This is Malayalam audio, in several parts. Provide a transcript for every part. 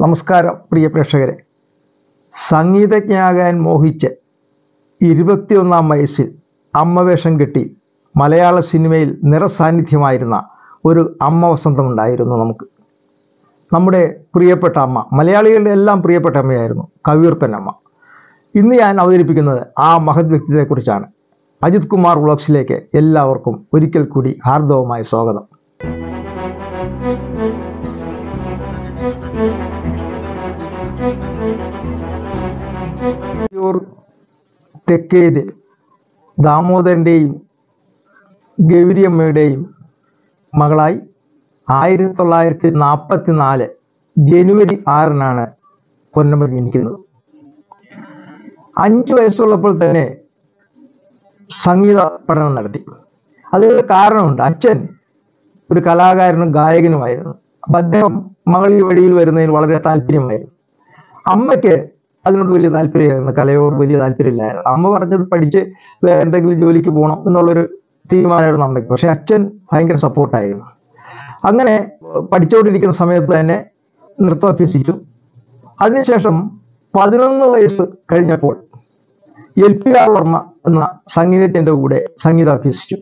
നമസ്കാരം പ്രിയ പ്രേക്ഷകരെ സംഗീതജ്ഞയാകാൻ മോഹിച്ച് ഇരുപത്തിയൊന്നാം വയസ്സിൽ അമ്മ വേഷം കെട്ടി മലയാള സിനിമയിൽ നിറസാന്നിധ്യമായിരുന്ന ഒരു അമ്മ വസന്തമുണ്ടായിരുന്നു നമുക്ക് നമ്മുടെ പ്രിയപ്പെട്ട അമ്മ മലയാളികളുടെ എല്ലാം പ്രിയപ്പെട്ട അമ്മയായിരുന്നു കവിയൂർപ്പൻ അമ്മ ഇന്ന് ഞാൻ അവതരിപ്പിക്കുന്നത് ആ മഹത് വ്യക്തിത്വത്തെക്കുറിച്ചാണ് അജിത് കുമാർ വ്ളോഗ്സിലേക്ക് എല്ലാവർക്കും ഒരിക്കൽ കൂടി ഹാർദവമായ സ്വാഗതം തൃശ്ശൂർ തെക്കേത് ദാമോദരൻ്റെയും ഗൗരിയമ്മയുടെയും മകളായി ആയിരത്തി തൊള്ളായിരത്തി നാൽപ്പത്തി നാല് ജനുവരി ആറിനാണ് പൊന്നമ്മ ജനിക്കുന്നത് അഞ്ച് വയസ്സുള്ളപ്പോൾ തന്നെ സംഗീത പഠനം നടത്തി അതിന് കാരണമുണ്ട് അച്ഛൻ ഒരു കലാകാരനും ഗായകനുമായിരുന്നു അപ്പം അദ്ദേഹം മകൾ ഈ വഴിയിൽ വരുന്നതിന് വളരെ താല്പര്യമായിരുന്നു അമ്മയ്ക്ക് അതിനോട് വലിയ താല്പര്യമായിരുന്നു കലയോട് വലിയ താല്പര്യമില്ലായിരുന്നു അമ്മ പറഞ്ഞത് പഠിച്ച് വേറെ എന്തെങ്കിലും ജോലിക്ക് പോകണം എന്നുള്ളൊരു തീരുമാനമായിരുന്നു അമ്മയ്ക്ക് പക്ഷെ അച്ഛൻ ഭയങ്കര സപ്പോർട്ടായിരുന്നു അങ്ങനെ പഠിച്ചുകൊണ്ടിരിക്കുന്ന സമയത്ത് തന്നെ നൃത്തം അഭ്യസിച്ചു അതിനുശേഷം പതിനൊന്ന് വയസ്സ് കഴിഞ്ഞപ്പോൾ എൽ പി ആർ വർമ്മ എന്ന സംഗീതജ്ഞന്റെ കൂടെ സംഗീതം അഭ്യസിച്ചു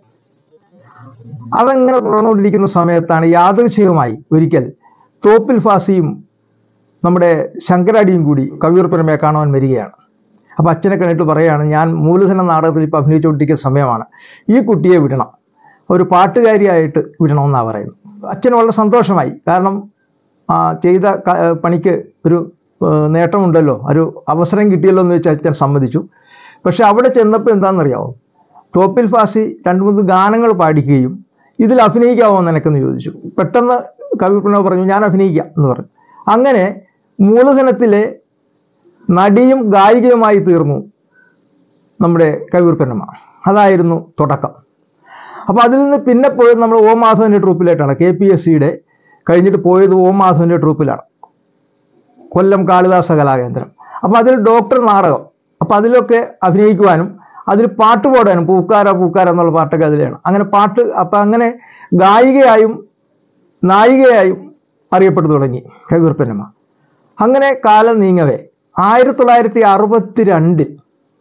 അതങ്ങനെ തുടർന്നുകൊണ്ടിരിക്കുന്ന സമയത്താണ് യാദൃശ്ചികമായി ഒരിക്കൽ തോപ്പിൽ ഫാസിയും നമ്മുടെ ശങ്കരാടിയും കൂടി കവിയൂർപ്പനമയെ കാണുവാൻ വരികയാണ് അപ്പോൾ അച്ഛനെ കണ്ടിട്ട് പറയുകയാണ് ഞാൻ മൂലധന നാടകത്തിൽ ഇപ്പോൾ അഭിനയിച്ചുകൊണ്ടിരിക്കുന്ന സമയമാണ് ഈ കുട്ടിയെ വിടണം ഒരു പാട്ടുകാരിയായിട്ട് വിടണമെന്നാണ് പറയുന്നത് അച്ഛന് വളരെ സന്തോഷമായി കാരണം ആ, ചെയ്ത ക- പണിക്ക് ഒരു ഏഹ്, നേട്ടമുണ്ടല്ലോ ഒരു അവസരം കിട്ടിയല്ലോ എന്ന് വെച്ച് അച്ഛൻ സമ്മതിച്ചു പക്ഷെ അവിടെ ചെന്നപ്പോൾ എന്താണെന്നറിയാമോ തോപ്പിൽ ഫാസി രണ്ട് മൂന്ന് ഗാനങ്ങൾ പാടിക്കുകയും ഇതിൽ അഭിനയിക്കാമോ നിനക്കെന്ന് ചോദിച്ചു പെട്ടെന്ന് കവിപ്രണവ് പറഞ്ഞു ഞാൻ അഭിനയിക്കാം എന്ന് പറഞ്ഞു അങ്ങനെ മൂലധനത്തിലെ നടിയും ഗായികയുമായി തീർന്നു നമ്മുടെ കവിയൂർപ്പന്നമ്മ അതായിരുന്നു തുടക്കം അപ്പോൾ അതിൽ നിന്ന് പിന്നെ പോയത് നമ്മൾ ഓ മാധവൻ്റെ ട്രൂപ്പിലായിട്ടാണ് കെ പി എസ് സിയുടെ കഴിഞ്ഞിട്ട് പോയത് ഓ മാധവൻ്റെ ട്രൂപ്പിലാണ് കൊല്ലം കാളിദാസ കലാകേന്ദ്രം അപ്പോൾ അതിൽ ഡോക്ടർ നാടകം അപ്പോൾ അതിലൊക്കെ അഭിനയിക്കുവാനും അതിൽ പാട്ട് പാടാനും പൂക്കാര പൂക്കാര എന്നുള്ള പാട്ടൊക്കെ അതിലാണ് അങ്ങനെ പാട്ട് അപ്പം അങ്ങനെ ഗായികയായും നായികയായും അറിയപ്പെട്ടു തുടങ്ങി കവിയൂർപ്പന്നമ്മ അങ്ങനെ കാലം നീങ്ങവേ ആയിരത്തി തൊള്ളായിരത്തി അറുപത്തി രണ്ടിൽ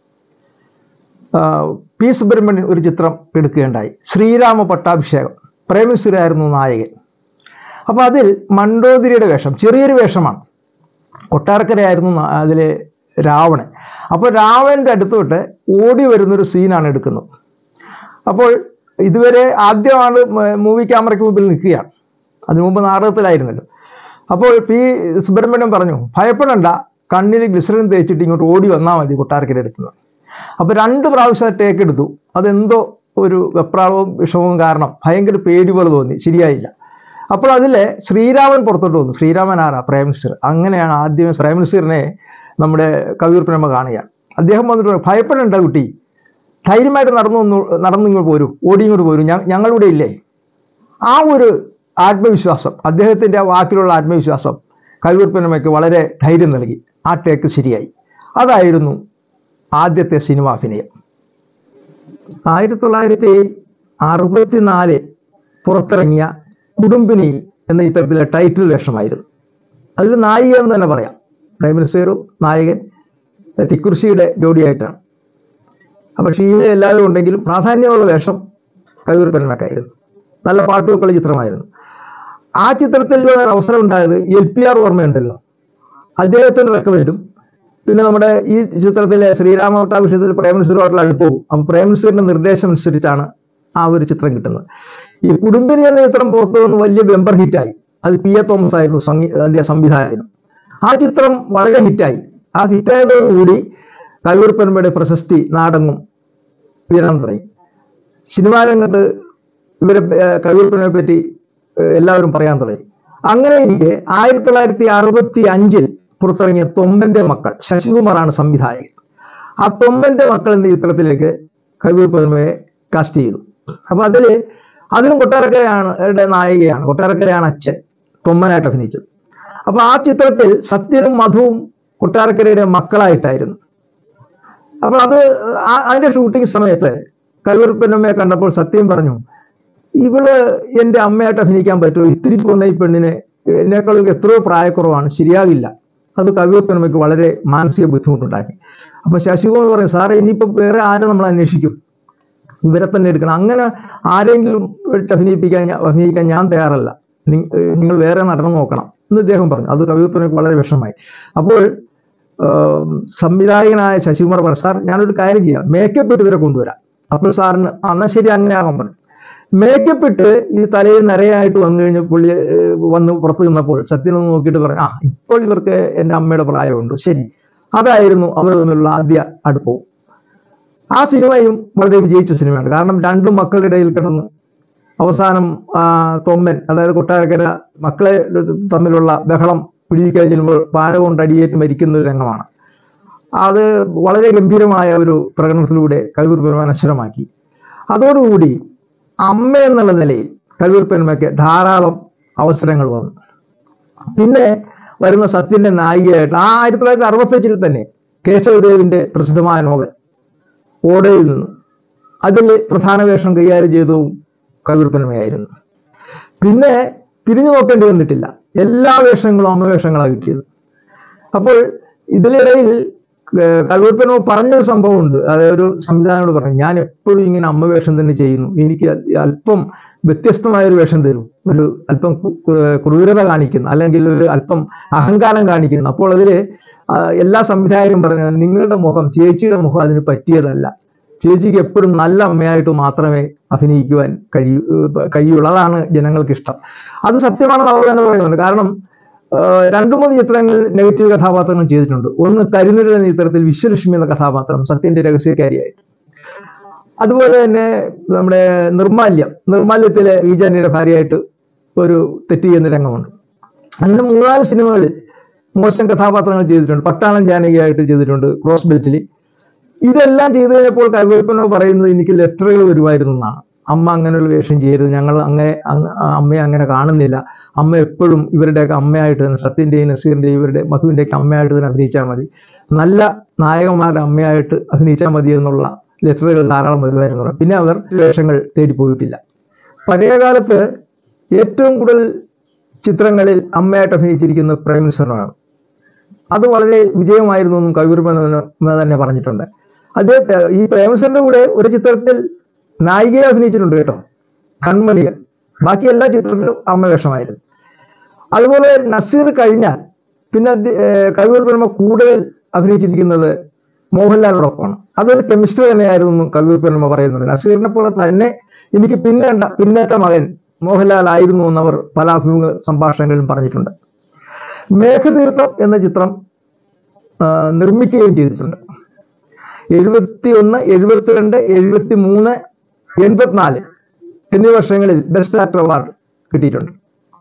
പി സുബ്രഹ്മണ്യൻ ഒരു ചിത്രം എടുക്കുകയുണ്ടായി ശ്രീരാമ പട്ടാഭിഷേകം പ്രേമസുരായിരുന്നു നായകൻ അപ്പോൾ അതിൽ മണ്ടോതിരിയുടെ വേഷം ചെറിയൊരു വേഷമാണ് കൊട്ടാരക്കരയായിരുന്നു ന- അതിലെ രാവണൻ അപ്പോൾ രാവണൻ്റെ അടുത്തോട്ട് ഓടി വരുന്നൊരു സീനാണ് എടുക്കുന്നത് അപ്പോൾ ഇതുവരെ ആദ്യമാണ് മ- മൂവി ക്യാമറയ്ക്ക് മുമ്പിൽ നിൽക്കുകയാണ് അതിനു മുമ്പ് നാടകത്തിലായിരുന്നല്ലോ അപ്പോൾ പി സുബ്രഹ്മണ്യം പറഞ്ഞു ഭയപ്പെടണ്ട കണ്ണിൽ ഗ്ലിസറിൻ തേച്ചിട്ട് ഇങ്ങോട്ട് ഓടി വന്നാൽ മതി കൊട്ടാരക്കര എടുക്കുന്നത് അപ്പോൾ രണ്ട് പ്രാവശ്യം ടേക്ക് എടുത്തു അതെന്തോ ഒരു വെപ്രാളവും വിഷമവും കാരണം ഭയങ്കര പേടി പോലെ തോന്നി ശരിയായില്ല അപ്പോൾ അതിലെ ശ്രീരാമൻ പുറത്തോട്ട് വന്നു ശ്രീരാമൻ ആരാ പ്രേംനസീർ അങ്ങനെയാണ് ആദ്യമേ പ്രേംനസീറിനെ നമ്മുടെ കവിയൂർപ്പനമ്മ കാണുകയാണ് അദ്ദേഹം വന്നിട്ട് പറഞ്ഞു, ഭയപ്പെടേണ്ട കുട്ടി ധൈര്യമായിട്ട് നടന്നു വന്നു നടന്നു ഇങ്ങോട്ട് പോരൂ ഓടി ഇങ്ങോട്ട് പോരൂ ഞ- ഞങ്ങളിവിടെ ഇല്ലേ ആ ഒരു ആത്മവിശ്വാസം അദ്ദേഹത്തിൻ്റെ ആ വാക്കിലുള്ള ആത്മവിശ്വാസം കവിയൂർപ്പനമ്മയ്ക്ക് വളരെ ധൈര്യം നൽകി ആ ടേക്ക് ശരിയായി അതായിരുന്നു ആദ്യത്തെ സിനിമ അഭിനയം ആയിരത്തി തൊള്ളായിരത്തി അറുപത്തിനാല് പുറത്തിറങ്ങിയ കുടുംബിനി എന്ന ചിത്രത്തിലെ ടൈറ്റിൽ വേഷമായിരുന്നു അതിൽ നായിക എന്ന് തന്നെ പറയാം പ്രൈം മിനിസ്റ്ററും നായകൻ തിക്കുറിശിയുടെ ജോഡിയായിട്ടാണ് അപ്പോൾ ഷീല എല്ലാവരും ഉണ്ടെങ്കിലും പ്രാധാന്യമുള്ള വേഷം കവിയൂർ പെരുമക്കായിരുന്നു നല്ല പാട്ടുകളുള്ള ചിത്രമായിരുന്നു ആ ചിത്രത്തിൽ ഒരു അവസരം ഉണ്ടായത് എൽ പി ആർ ഓർമ്മയുണ്ടല്ലോ അദ്ദേഹത്തിന്റെ റെക്കമെൻഡും പിന്നെ നമ്മുടെ ഈ ചിത്രത്തിലെ ശ്രീരാമവട്ടാഭിഷേകത്തിൽ പ്രേമനസീറുമായിട്ടുള്ള അടുപ്പവും അപ്പം പ്രേമനസീറിന്റെ നിർദ്ദേശം അനുസരിച്ചാണ് ആ ഒരു ചിത്രം കിട്ടുന്നത് ഈ കുടുംബിനി എന്ന ചിത്രം പുറത്തു വന്ന് വലിയ ബെമ്പർ ഹിറ്റായി അത് പി എ തോമസ് ആയിരുന്നു സംഗീ അതിന്റെ സംവിധായകനും ആ ചിത്രം വളരെ ഹിറ്റായി ആ ഹിറ്റായതോടുകൂടി കവിയൂർ പെരുമയുടെ പ്രശസ്തി നാടങ്ങും ഉയരാൻ തുടങ്ങി സിനിമാ രംഗത്ത് ഇവരെ കവിയൂർ പെരുമയെ പറ്റി ഏഹ്, എല്ലാവരും പറയാൻ തുടങ്ങി അങ്ങനെ ഇരിക്കെ ആയിരത്തി തൊള്ളായിരത്തി അറുപത്തി അഞ്ചിൽ പുറത്തിറങ്ങിയ തൊമ്പന്റെ മക്കൾ ശശികുമാറാണ് സംവിധായകൻ ആ തൊമ്പന്റെ മക്കൾ എന്ന ചിത്രത്തിലേക്ക് കവിയൂർ പെരുമയെ കാസ്റ്റ് ചെയ്തു അപ്പൊ അതില് അതിലും കൊട്ടാരക്കരയാണ് യുടെ നായികയാണ് കൊട്ടാരക്കരയാണ് അച്ഛൻ തൊമ്മനായിട്ട് അഭിനയിച്ചത് അപ്പൊ ആ ചിത്രത്തിൽ സത്യനും മധുവും കൊട്ടാരക്കരയുടെ മക്കളായിട്ടായിരുന്നു അപ്പൊ അത് ആ- അതിന്റെ ഷൂട്ടിംഗ് സമയത്ത് കവിയൂർ പെണ്ണമ്മയെ കണ്ടപ്പോൾ സത്യം പറഞ്ഞു ഇവള് എന്റെ അമ്മയായിട്ട് അഭിനയിക്കാൻ പറ്റുമോ ഇത്തിരി പോന്ന ഈ പെണ്ണിനെ എന്നേക്കാളും എത്രയോ പ്രായക്കുറവാണ് ശരിയാകില്ല അത് കവിയപ്പനമ്മയ്ക്ക് വളരെ മാനസിക ബുദ്ധിമുട്ടുണ്ടാക്കി അപ്പൊ ശശികുമാർ പറയും സാറേ ഇനിയിപ്പോ വേറെ ആരെ നമ്മൾ അന്വേഷിക്കും ഇവരെ തന്നെ എടുക്കണം അങ്ങനെ ആരെങ്കിലും എടുത്ത് അഭിനയിപ്പിക്കാൻ ഞാൻ- അഭിനയിക്കാൻ ഞാൻ തയ്യാറല്ല നി- ഏഹ് നിങ്ങൾ വേറെ നടന്നു നോക്കണം എന്ന് ഇദ്ദേഹം പറഞ്ഞു അത് കവിയപ്പനക്ക് വളരെ വിഷമമായി അപ്പോൾ ഏഹ് സംവിധായകനായ ശശികുമാർ പറഞ്ഞു സാർ ഞാനൊരു കാര്യം ചെയ്യാം മേക്കപ്പ് ഇട്ട് ഇവരെ കൊണ്ടുവരാം അപ്പോൾ സാറിന് "ആ, എന്നാ ശരി അങ്ങനെ ആകാൻ പറഞ്ഞു മേക്കപ്പ് ഇട്ട് ഈ തലയിൽ നിറയായിട്ട് വന്നു കഴിഞ്ഞ് പുള്ളി ഏഹ്, വന്ന് പുറത്ത് നിന്നപ്പോൾ സത്യനൊന്ന് നോക്കിയിട്ട് പറഞ്ഞു ആ ഇപ്പോൾ ഇവർക്ക് എൻ്റെ അമ്മയുടെ പ്രായമുണ്ട് ശരി അതായിരുന്നു അവർ തമ്മിലുള്ള ആദ്യ അടുപ്പവും ആ സിനിമയും വളരെ വിജയിച്ച സിനിമയാണ് കാരണം രണ്ടും മക്കളുടെ ഇടയിൽ കിടന്ന് അവസാനം ആ, തൊമ്മൻ അതായത് കൊട്ടാരക്കര മക്കളെ തമ്മിലുള്ള ബഹളം പിടിക്കഴിഞ്ഞുമ്പോൾ പാര കൊണ്ട് അടിയേറ്റ് മരിക്കുന്ന ഒരു രംഗമാണ് അത് വളരെ ഗംഭീരമായ ഒരു പ്രകടനത്തിലൂടെ കവിയൂർ പെരുമാൻ അക്ഷരമാക്കി അതോടുകൂടി അമ്മ എന്നുള്ള നിലയിൽ കവിയൂർ പെരുമയ്ക്ക് ധാരാളം അവസരങ്ങൾ വന്നു പിന്നെ വരുന്ന സത്യന്റെ നായികയായിട്ട് ആ ആയിരത്തി തൊള്ളായിരത്തി അറുപത്തഞ്ചിൽ തന്നെ കേശവദേവിന്റെ പ്രസിദ്ധമായ നോവൽ ഓടയിൽ നിന്ന് അതിൽ പ്രധാന വേഷം കൈകാര്യം ചെയ്തതും കവിർപ്പനമയായിരുന്നു പിന്നെ തിരിഞ്ഞു നോക്കേണ്ടി വന്നിട്ടില്ല എല്ലാ വേഷങ്ങളും അമ്മ വേഷങ്ങളാണ് കിട്ടിയത് അപ്പോൾ ഇതിനിടയിൽ കവിർപ്പനോ പറഞ്ഞൊരു സംഭവമുണ്ട് അതായത് ഒരു സംവിധാനോട് പറഞ്ഞു ഞാൻ എപ്പോഴും ഇങ്ങനെ അമ്മ വേഷം തന്നെ ചെയ്യുന്നു എനിക്ക് അല്പം വ്യത്യസ്തമായ ഒരു വേഷം തരും ഒരു അല്പം കു- കു- ക്രൂരത കാണിക്കുന്നു അല്ലെങ്കിൽ ഒരു അല്പം അഹങ്കാരം കാണിക്കുന്നു അപ്പോൾ അതിൽ എല്ലാ സംവിധായകരും പറഞ്ഞു നിങ്ങളുടെ മുഖം ചേച്ചിയുടെ മുഖം അതിന് പറ്റിയതല്ല ചേച്ചിക്ക് എപ്പോഴും നല്ല അമ്മയായിട്ട് മാത്രമേ അഭിനയിക്കുവാൻ കഴിയൂ ഏഹ് കഴിയുള്ളൂ അതാണ് ജനങ്ങൾക്ക് ഇഷ്ടം അത് സത്യമാണെന്ന് അവർ തന്നെ പറയുന്നുണ്ട് കാരണം ഏഹ് രണ്ടു മൂന്ന് ചിത്രങ്ങളിൽ നെഗറ്റീവ് കഥാപാത്രങ്ങൾ ചെയ്തിട്ടുണ്ട് ഒന്ന് കരിനിര എന്ന ചിത്രത്തിൽ വിശ്വലക്ഷ്മി എന്ന കഥാപാത്രം സത്യന്റെ രഹസ്യക്കാരിയായി അതുപോലെ തന്നെ നമ്മുടെ നിർമാല്യം നിർമാല്യത്തിലെ വിജയനിയുടെ ഭാര്യയായിട്ട് ഒരു തെറ്റ് ചെയ്യുന്ന രംഗമുണ്ട് അങ്ങനെ മൂന്നാല് സിനിമകളിൽ മോശം കഥാപാത്രങ്ങൾ ചെയ്തിട്ടുണ്ട് പട്ടാളം ജാനകിയായിട്ട് ചെയ്തിട്ടുണ്ട് ക്രോസ് ബെൽറ്റിൽ ഇതെല്ലാം ചെയ്തു കഴിഞ്ഞപ്പോൾ കരുവേപ്പനോട് പറയുന്നത് എനിക്ക് ലെറ്ററുകൾ വരുമായിരുന്നു എന്നാണ് അമ്മ അങ്ങനെയുള്ള വേഷം ചെയ്യരുത് ഞങ്ങൾ അങ്ങനെ അങ്ങ- അമ്മയെ അങ്ങനെ കാണുന്നില്ല അമ്മ എപ്പോഴും ഇവരുടെയൊക്കെ അമ്മയായിട്ട് തന്നെ സത്യന്റെയും നസീറിന്റെയും ഇവരുടെ മധുവിന്റെയൊക്കെ അമ്മയായിട്ട് തന്നെ അഭിനയിച്ചാൽ മതി നല്ല നായകന്മാരുടെ അമ്മയായിട്ട് അഭിനയിച്ചാൽ മതി എന്നുള്ള ലെറ്ററുകൾ ധാരാളം വരുമായിരുന്നു പിന്നെ അവർ വേഷങ്ങൾ തേടിപ്പോയിട്ടില്ല പഴയ കാലത്ത് ഏറ്റവും കൂടുതൽ ചിത്രങ്ങളിൽ അമ്മയായിട്ട് അഭിനയിച്ചിരിക്കുന്നത് പ്രൈം മിനിസ്റ്ററാണ് അത് വളരെ വിജയമായിരുന്നു എന്നും കവിർമെന്ന് തന്നെ പറഞ്ഞിട്ടുണ്ട് അദ്ദേഹത്തെ ഈ പ്രേമസന്റെ കൂടെ ഒരു ചിത്രത്തിൽ നായികയെ അഭിനയിച്ചിട്ടുണ്ട് കേട്ടോ കൺമണികൾ ബാക്കി എല്ലാ ചിത്രത്തിലും അമ്മ വേഷമായിരുന്നു അതുപോലെ നസീർ കഴിഞ്ഞാൽ പിന്നെ അദ്ദേ- ഏഹ് കവിയൂർ പെരുമ കൂടുതൽ അഭിനയിച്ചിരിക്കുന്നത് മോഹൻലാലിനോടൊപ്പമാണ് അതൊരു കെമിസ്ട്രി തന്നെയായിരുന്നു എന്നും കവിയൂർ പെരുമ പറയുന്നുണ്ട് നസീറിനെ പോലെ തന്നെ എനിക്ക് പിന്നേണ്ട പിന്നേറ്റ മകൻ മോഹൻലാൽ ആയിരുന്നു എന്നവർ പല അഭിമുഖ സംഭാഷണങ്ങളിലും പറഞ്ഞിട്ടുണ്ട് മേഘതീർത്ഥം എന്ന ചിത്രം ആ, നിർമ്മിക്കുകയും ചെയ്തിട്ടുണ്ട് എഴുപത്തി ഒന്ന് എഴുപത്തിരണ്ട് എഴുപത്തി മൂന്ന് എൺപത്തിനാല് എന്നീ വർഷങ്ങളിൽ ബെസ്റ്റ് ആക്ടർ അവാർഡ് കിട്ടിയിട്ടുണ്ട്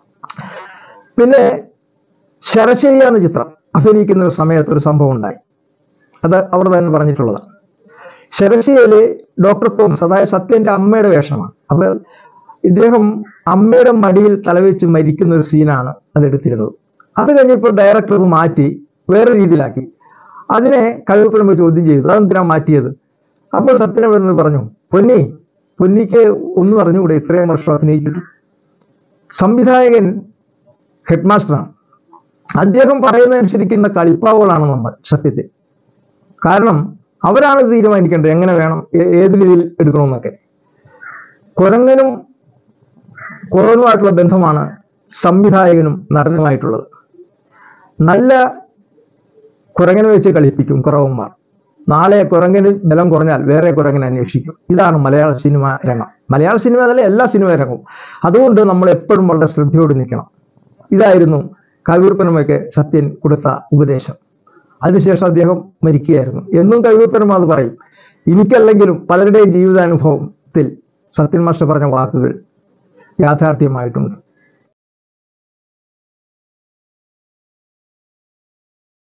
പിന്നെ ശരശയ്യ എന്ന ചിത്രം അഭിനയിക്കുന്ന ഒരു സമയത്ത് ഒരു സംഭവം ഉണ്ടായി അത് അവർ തന്നെ പറഞ്ഞിട്ടുള്ളതാണ് ശരശയ്യയില് ഡോക്ടർ തോമസ് അതായത് സത്യന്റെ അമ്മയുടെ വേഷമാണ് അപ്പൊ ഇദ്ദേഹം അമ്മയുടെ മടിയിൽ തലവെച്ച് മരിക്കുന്ന ഒരു സീനാണ് അതെടുത്തിരുന്നത് അത് കഴിഞ്ഞപ്പോൾ ഡയറക്ടർ അത് മാറ്റി വേറെ രീതിയിലാക്കി അതിനെ കഴിവപ്പെടുമ്പോൾ ചോദ്യം ചെയ്തു അതെന്തിനാ മാറ്റിയത് അപ്പോൾ സത്യനവരൻ പറഞ്ഞു പൊന്നി പൊന്നിക്ക് ഒന്ന് പറഞ്ഞുകൂടെ ഇത്രയും വർഷം അഭിനയിച്ചിട്ട് സംവിധായകൻ ഹെഡ് മാസ്റ്ററാണ് അദ്ദേഹം പറയുന്നതനുസരിക്കുന്ന കളിപ്പാവുകളാണ് നമ്മൾ സത്യത്തിൽ കാരണം അവരാണ് ഇത് തീരുമാനിക്കേണ്ടത് എങ്ങനെ വേണം ഏ- ഏത് രീതിയിൽ എടുക്കണമെന്നൊക്കെ കുരങ്ങനും കുറവനുമായിട്ടുള്ള ബന്ധമാണ് സംവിധായകനും നടനുമായിട്ടുള്ളത് നല്ല കുരങ്ങനെ വെച്ച് കളിപ്പിക്കും കുറവന്മാർ നാളെ കുരങ്ങന് ബലം കുറഞ്ഞാൽ വേറെ കുരങ്ങനെ അന്വേഷിക്കും ഇതാണ് മലയാള സിനിമ രംഗം മലയാള സിനിമ അതല്ല എല്ലാ സിനിമ രംഗവും അതുകൊണ്ട് നമ്മൾ എപ്പോഴും വളരെ ശ്രദ്ധയോട് നിൽക്കണം ഇതായിരുന്നു കവിയൂർപ്പനമൊക്കെ സത്യൻ കൊടുത്ത ഉപദേശം അതിനുശേഷം അദ്ദേഹം മരിക്കുകയായിരുന്നു എന്നും കവിയൂർപ്പനമ അത് പറയും എനിക്കല്ലെങ്കിലും പലരുടെയും ജീവിതാനുഭവത്തിൽ സത്യൻ മാസ്റ്റർ പറഞ്ഞ വാക്കുകൾ യാഥാർത്ഥ്യമായിട്ടുണ്ട്